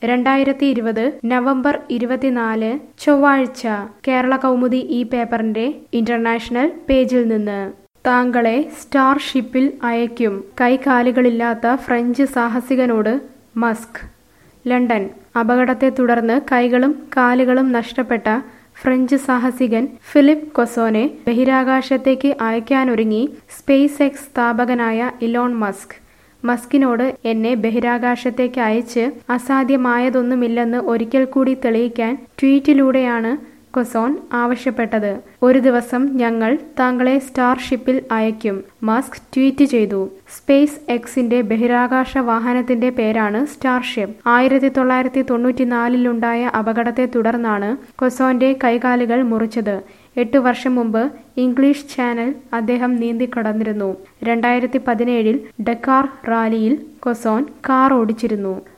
രണ്ടായിരത്തി ഇരുപത് നവംബർ ഇരുപത്തിനാല് ചൊവ്വാഴ്ച കേരള കൗമുദി ഈ പേപ്പറിന്റെ ഇന്റർനാഷണൽ പേജിൽ നിന്ന് താങ്കളെ സ്റ്റാർഷിപ്പിൽ അയക്കും കൈകാലുകളില്ലാത്ത ഫ്രഞ്ച് സാഹസികനോട് മസ്ക് ലണ്ടൻ അപകടത്തെ തുടർന്ന് കൈകളും കാലുകളും നഷ്ടപ്പെട്ട ഫ്രഞ്ച് സാഹസികൻ ഫിലിപ്പ് കൊസോനെ ബഹിരാകാശത്തേക്ക് അയക്കാനൊരുങ്ങി സ്പേസ് എക്സ് സ്ഥാപകനായ ഇലോൺ മസ്ക് മസ്കിനോട് എന്നെ ബഹിരാകാശത്തേക്ക് അയച്ച് അസാധ്യമായതൊന്നുമില്ലെന്ന് ഒരിക്കൽ കൂടി തെളിയിക്കാൻ ട്വീറ്റിലൂടെയാണ് കൊസോൺ ആവശ്യപ്പെട്ടത് ഒരു ദിവസം ഞങ്ങൾ താങ്കളെ സ്റ്റാർഷിപ്പിൽ അയക്കും മസ്ക് ട്വീറ്റ് ചെയ്തു സ്പേസ് എക്സിന്റെ ബഹിരാകാശ വാഹനത്തിന്റെ പേരാണ് സ്റ്റാർഷിപ്പ് ആയിരത്തി തൊള്ളായിരത്തി തൊണ്ണൂറ്റിനാലിലുണ്ടായ അപകടത്തെ തുടർന്നാണ് കൊസോന്റെ കൈകാലുകൾ മുറിച്ചത് എട്ടു വർഷം മുമ്പ് ഇംഗ്ലീഷ് ചാനൽ അദ്ദേഹം നീന്തിക്കടന്നിരുന്നു രണ്ടായിരത്തി പതിനേഴിൽ ഡക്കാർ റാലിയിൽ കൊസോൻ കാർ ഓടിച്ചിരുന്നു